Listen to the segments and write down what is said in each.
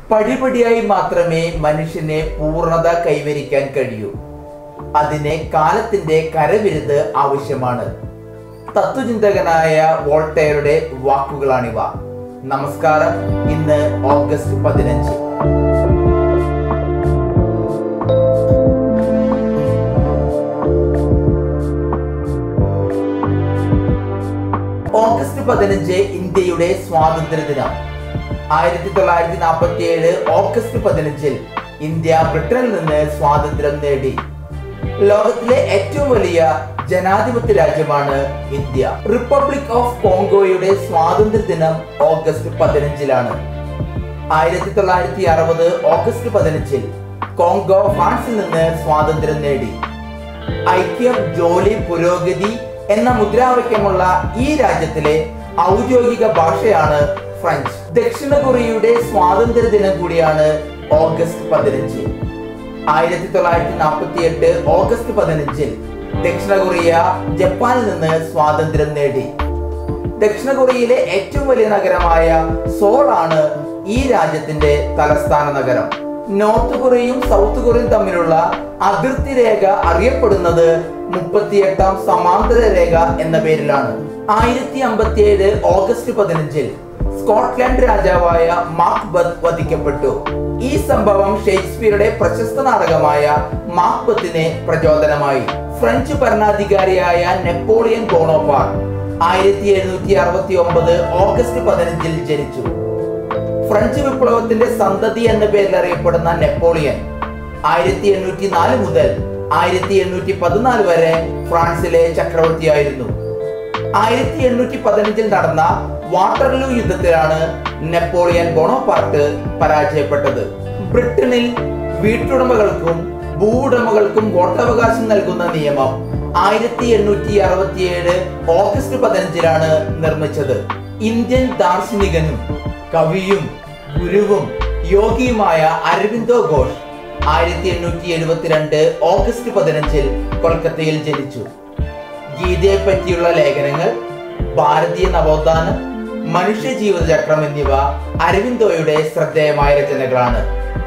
പടിപടിയായി മാത്രമേ മനുഷ്യനെ പൂർണ്ണത കൈവരിക്കാൻ കഴിയൂ അതിന് കാലത്തിന്റെ കരവിരുത് ആവശ്യമാണ് തത്വചിന്തകനായ വോൾട്ടയറുടെ വാക്കുകളാണിവ നമസ്കാരം ഇന്ന് ഓഗസ്റ്റ് പതിനഞ്ച് ഓഗസ്റ്റ് പതിനഞ്ച് ഇന്ത്യയുടെ സ്വാതന്ത്ര്യ ദിനം ആയിരത്തി തൊള്ളായിരത്തി നാൽപ്പത്തി ഏഴ് ഓഗസ്റ്റ് പതിനഞ്ചിൽ ഇന്ത്യ ബ്രിട്ടനിൽ നിന്ന് സ്വാതന്ത്ര്യം നേടി ലോകത്തിലെ ഏറ്റവും വലിയ ജനാധിപത്യ രാജ്യമാണ് ഇന്ത്യ റിപ്പബ്ലിക് ഓഫ് കോങ്കോയുടെ സ്വാതന്ത്ര്യ ദിനം ഓഗസ്റ്റ് പതിനഞ്ചിലാണ് ആയിരത്തി തൊള്ളായിരത്തി അറുപത് ഓഗസ്റ്റ് പതിനഞ്ചിൽ കോങ്കോ ഫ്രാൻസിൽ നിന്ന് സ്വാതന്ത്ര്യം നേടി ഐക്യം ജോലി പുരോഗതി എന്ന മുദ്രാവാക്യമുള്ള ഈ രാജ്യത്തിലെ ഔദ്യോഗിക ഭാഷയാണ് ഫ്രഞ്ച് ദക്ഷിണ കൊറിയയുടെ സ്വാതന്ത്ര്യ ദിനം കൂടിയാണ് ഓഗസ്റ്റ് പതിനഞ്ച് ആയിരത്തി തൊള്ളായിരത്തി നാൽപ്പത്തി എട്ട് ഓഗസ്റ്റ് പതിനഞ്ചിൽ ദക്ഷിണ കൊറിയ ജപ്പാനിൽ നിന്ന് സ്വാതന്ത്ര്യം നേടി ദക്ഷിണ കൊറിയയിലെ ഏറ്റവും വലിയ നഗരമായ സോൾ ആണ് ഈ രാജ്യത്തിന്റെ തലസ്ഥാന നഗരം നോർത്ത് കൊറിയയും സൗത്ത് കൊറിയയും തമ്മിലുള്ള അതിർത്തി രേഖ അറിയപ്പെടുന്നത് മുപ്പത്തിയെട്ടാം സമാന്തര രേഖ എന്ന പേരിലാണ് ആയിരത്തി അമ്പത്തി ഏഴ് ഓഗസ്റ്റ് പതിനഞ്ചിൽ സ്കോട്ട്ലാൻഡ് രാജാവായ മാക്ബത്ത് വധിക്കപ്പെട്ടു ഈ സംഭവം ഷേക്സ്പിയറുടെ പ്രശസ്ത നാടകമായ മാക്ബത്തിന് പ്രചോദനമായി ഫ്രഞ്ച് ഭരണാധികാരിയായ നെപ്പോളിയൻ ബോണോപാർ ആയിരത്തി എഴുന്നൂറ്റി അറുപത്തി ഒമ്പത് ഓഗസ്റ്റ് പതിനഞ്ചിൽ ജനിച്ചു ഫ്രഞ്ച് വിപ്ലവത്തിന്റെ സന്തതി എന്ന പേരിൽ അറിയപ്പെടുന്ന നെപ്പോളിയൻ ആയിരത്തി എണ്ണൂറ്റി നാല് മുതൽ ആയിരത്തി എണ്ണൂറ്റി പതിനാല് വരെ ഫ്രാൻസിലെ ചക്രവർത്തിയായിരുന്നു ആയിരത്തി എണ്ണൂറ്റി പതിനഞ്ചിൽ നടന്ന വാട്ടർലൂ യുദ്ധത്തിലാണ് നെപ്പോളിയൻ ബോണോപാർട്ട് പരാജയപ്പെട്ടത് ബ്രിട്ടനിൽ വീട്ടുടമകൾക്കും ഭൂവുടമകൾക്കും വോട്ടവകാശം നൽകുന്ന നിയമം ആയിരത്തി എണ്ണൂറ്റി അറുപത്തിയേഴ് ഓഗസ്റ്റ് പതിനഞ്ചിലാണ് നിർമ്മിച്ചത് ഇന്ത്യൻ ദാർശനികനും കവിയും ഗുരുവും യോഗിയുമായ അരവിന്ദോ ഘോഷ് ആയിരത്തി എണ്ണൂറ്റി എഴുപത്തിരണ്ട് ഓഗസ്റ്റ് പതിനഞ്ചിൽ കൊൽക്കത്തയിൽ ജനിച്ചു ഗീതയെ പറ്റിയുള്ള ലേഖനങ്ങൾ ഭാരതീയ നവോത്ഥാനം മനുഷ്യ ജീവിതചക്രം എന്നിവ അരവിന്ദോയുടെ ശ്രദ്ധേയമായ രചനകളാണ്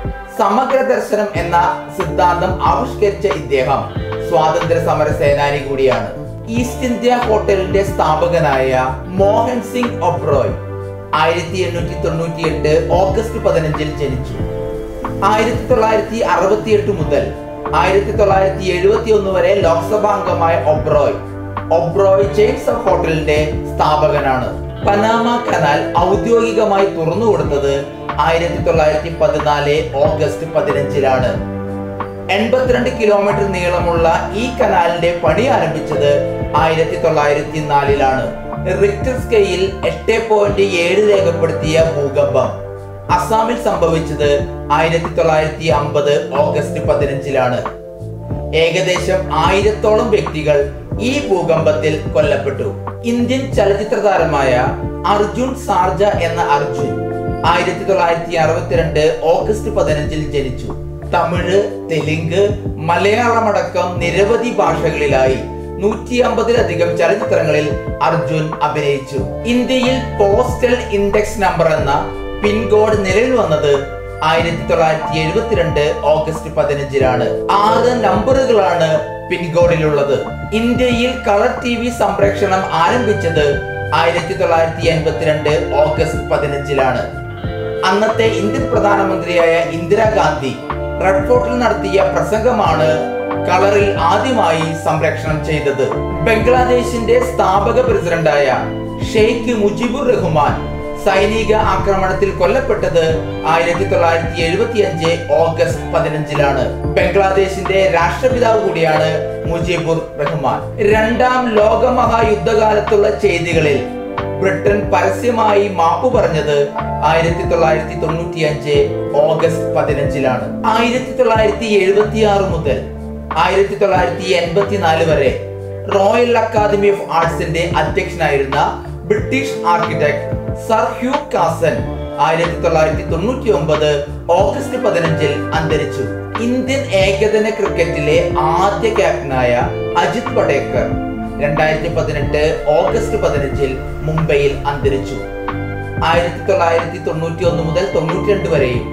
സമഗ്ര ദർശനം എന്ന സിദ്ധാന്തം ആവിഷ്കരിച്ച ഇദ്ദേഹം സ്വാതന്ത്ര്യ സമര സേനാനി കൂടിയാണ് ഈസ്റ്റ് ഇന്ത്യ ഹോട്ടലിന്റെ സ്ഥാപകനായ മോഹൻ സിംഗ് ഒബ്രോയ് ആയിരത്തി എണ്ണൂറ്റി തൊണ്ണൂറ്റി എട്ട് ഓഗസ്റ്റ് പതിനഞ്ചിൽ ജനിച്ചു ആയിരത്തി തൊള്ളായിരത്തി അറുപത്തി എട്ട് മുതൽ ആയിരത്തി തൊള്ളായിരത്തി എഴുപത്തി ഒന്ന് വരെ ലോക്സഭാ അംഗമായ ഒബ്രോയ് ഒബ്രോയ് ചെയിൻസ് ഓഫ് ഹോട്ടലിന്റെ സ്ഥാപകനാണ് പനാമ കനാൽ ഔദ്യോഗികമായി തുറന്നു കൊടുത്തത് ആയിരത്തി തൊള്ളായിരത്തി പതിനാല് ഓഗസ്റ്റ് പതിനഞ്ചിലാണ് എൺപത്തിരണ്ട് കിലോമീറ്റർ നീളമുള്ള ഈ കനാലിന്റെ പണി ആരംഭിച്ചത് ആയിരത്തി തൊള്ളായിരത്തി നാലിലാണ് റിക്ടർ സ്കെയിൽ എട്ട് പോയിന്റ് ഏഴ് രേഖപ്പെടുത്തിയ ഭൂകമ്പം അസാമിൽ സംഭവിച്ചത് ആയിരത്തി തൊള്ളായിരത്തി അമ്പത് ഓഗസ്റ്റ് പതിനഞ്ചിലാണ് ഏകദേശം ആയിരത്തോളം വ്യക്തികൾ ഈ ഭൂകമ്പത്തിൽ കൊല്ലപ്പെട്ടു ഇന്ത്യൻ ചലച്ചിത്ര താരമായ അർജുൻ സാർജ എന്ന അർജുൻ ആയിരത്തി തൊള്ളായിരത്തി അറുപത്തിരണ്ട് ഓഗസ്റ്റ് പതിനഞ്ചിൽ ജനിച്ചു തമിഴ് തെലുങ്ക് മലയാളമടക്കം നിരവധി ഭാഷകളിലായി നൂറ്റി അമ്പതിലധികം ചലച്ചിത്രങ്ങളിൽ അർജുൻ അഭിനയിച്ചു ഇന്ത്യയിൽ പോസ്റ്റൽ ഇൻഡെക്സ് നമ്പർ എന്ന പിൻകോഡ് നിലവിൽ വന്നത് ആയിരത്തി തൊള്ളായിരത്തി എഴുപത്തിരണ്ട് ഓഗസ്റ്റ് പതിനഞ്ചിലാണ് ആറ് നമ്പറുകളാണ് പിൻകോഡിലുള്ളത് ഇന്ത്യയിൽ കളർ ടി വി സംപ്രേഷണം ആരംഭിച്ചത് ആയിരത്തി തൊള്ളായിരത്തി എൺപത്തിരണ്ട് ഓഗസ്റ്റ് പതിനഞ്ചിലാണ് അന്നത്തെ ഇന്ത്യൻ പ്രധാനമന്ത്രിയായ ഇന്ദിരാഗാന്ധി റെഡ് ഫോർട്ടിൽ നടത്തിയ പ്രസംഗമാണ് കളറിൽ ആദ്യമായി സംരക്ഷണം ചെയ്തത് ബംഗ്ലാദേശിന്റെ സ്ഥാപക പ്രസിഡന്റായ ഷെയ്ഖ് മുജിബുർ റഹ്മാൻ സൈനിക ആക്രമണത്തിൽ കൊല്ലപ്പെട്ടത് ആയിരത്തി തൊള്ളായിരത്തി എഴുപത്തി അഞ്ച് ഓഗസ്റ്റ് പതിനഞ്ചിലാണ് ബംഗ്ലാദേശിന്റെ രാഷ്ട്രപിതാവ് കൂടിയാണ് മുജീബുർ റഹ്മാൻ രണ്ടാം ലോക മഹായുദ്ധകാലത്തുള്ള ചെയ്തികളിൽ ബ്രിട്ടൻ പരസ്യമായി മാപ്പ് പറഞ്ഞത് ആയിരത്തി തൊള്ളായിരത്തി തൊണ്ണൂറ്റി അഞ്ച് ഓഗസ്റ്റ് പതിനഞ്ചിലാണ് ആയിരത്തി തൊള്ളായിരത്തി എഴുപത്തി ആറ് മുതൽ ആയിരത്തി തൊള്ളായിരത്തി എൺപത്തിനാല് വരെ റോയൽ അക്കാദമി ഓഫ് ആർട്സിന്റെ അധ്യക്ഷനായിരുന്ന British architect sir Hugh Casson ആയിരത്തി തൊള്ളായിരത്തി തൊണ്ണൂറ്റി ഒമ്പത് ഓഗസ്റ്റ് പതിനഞ്ചിൽ അന്തരിച്ചു ഇന്ത്യൻ ഏകദിന ക്രിക്കറ്റിലെ ആദ്യ ക്യാപ്റ്റനായ അജിത് പടേക്കർ രണ്ടായിരത്തി പതിനെട്ട് ഓഗസ്റ്റ് പതിനഞ്ചിൽ മുംബൈയിൽ അന്തരിച്ചു ആയിരത്തി തൊള്ളായിരത്തി തൊണ്ണൂറ്റി ഒന്ന് മുതൽ തൊണ്ണൂറ്റി രണ്ട് വരെയും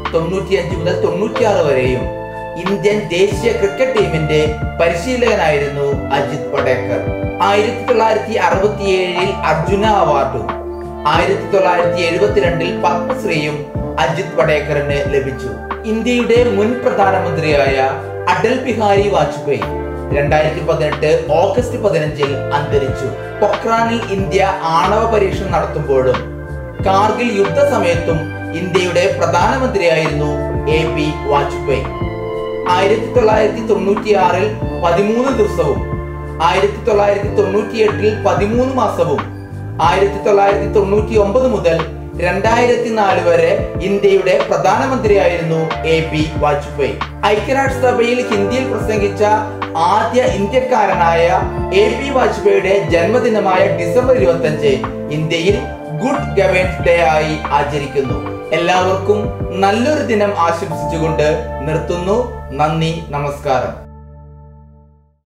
തൊണ്ണൂറ്റിയഞ്ച് മുതൽ തൊണ്ണൂറ്റിയാറ് വരെയും ഇന്ത്യൻ ദേശീയ ക്രിക്കറ്റ് ടീമിന്റെ പരിശീലകനായിരുന്നു അജിത് പടേക്കർ ആയിരത്തി തൊള്ളായിരത്തി അറുപത്തിയേഴിൽ അർജുന അവാർഡും ആയിരത്തി തൊള്ളായിരത്തി എഴുപത്തിരണ്ടിൽ പത്മശ്രീയും അജിത് പടേക്കറിന് ലഭിച്ചു ഇന്ത്യയുടെ മുൻ പ്രധാനമന്ത്രിയായ അടൽ ബിഹാരി വാജ്പേയി രണ്ടായിരത്തി പതിനെട്ട് ഓഗസ്റ്റ് പതിനഞ്ചിൽ അന്തരിച്ചു പൊക്രാനിൽ ഇന്ത്യ ആണവ പരീക്ഷണം നടത്തുമ്പോഴും കാർഗിൽ യുദ്ധ സമയത്തും ഇന്ത്യയുടെ പ്രധാനമന്ത്രിയായിരുന്നു എ പി വാജ്പേയി ആയിരത്തി തൊള്ളായിരത്തി തൊണ്ണൂറ്റിയാറിൽ പതിമൂന്ന് ദിവസവും ആയിരത്തി തൊള്ളായിരത്തി തൊണ്ണൂറ്റിയെട്ടിൽ പതിമൂന്ന് മാസവും ആയിരത്തി തൊള്ളായിരത്തി തൊണ്ണൂറ്റി ഒമ്പത് മുതൽ രണ്ടായിരത്തി നാല് വരെ ഇന്ത്യയുടെ പ്രധാനമന്ത്രിയായിരുന്നു എ പി വാജ്പേയി ഐക്യരാഷ്ട്രസഭയിൽ ഹിന്ദിയിൽ പ്രസംഗിച്ച ആദ്യ ഇന്ത്യക്കാരനായ എ പി വാജ്പേയിയുടെ ജന്മദിനമായ ഡിസംബർ ഇരുപത്തി ഇന്ത്യയിൽ ഗുഡ് ഗവേൺസ് ഡേ ആയി ആചരിക്കുന്നു എല്ലാവർക്കും നല്ലൊരു ദിനം ആശംസിച്ചുകൊണ്ട് നിർത്തുന്നു നന്ദി നമസ്കാരം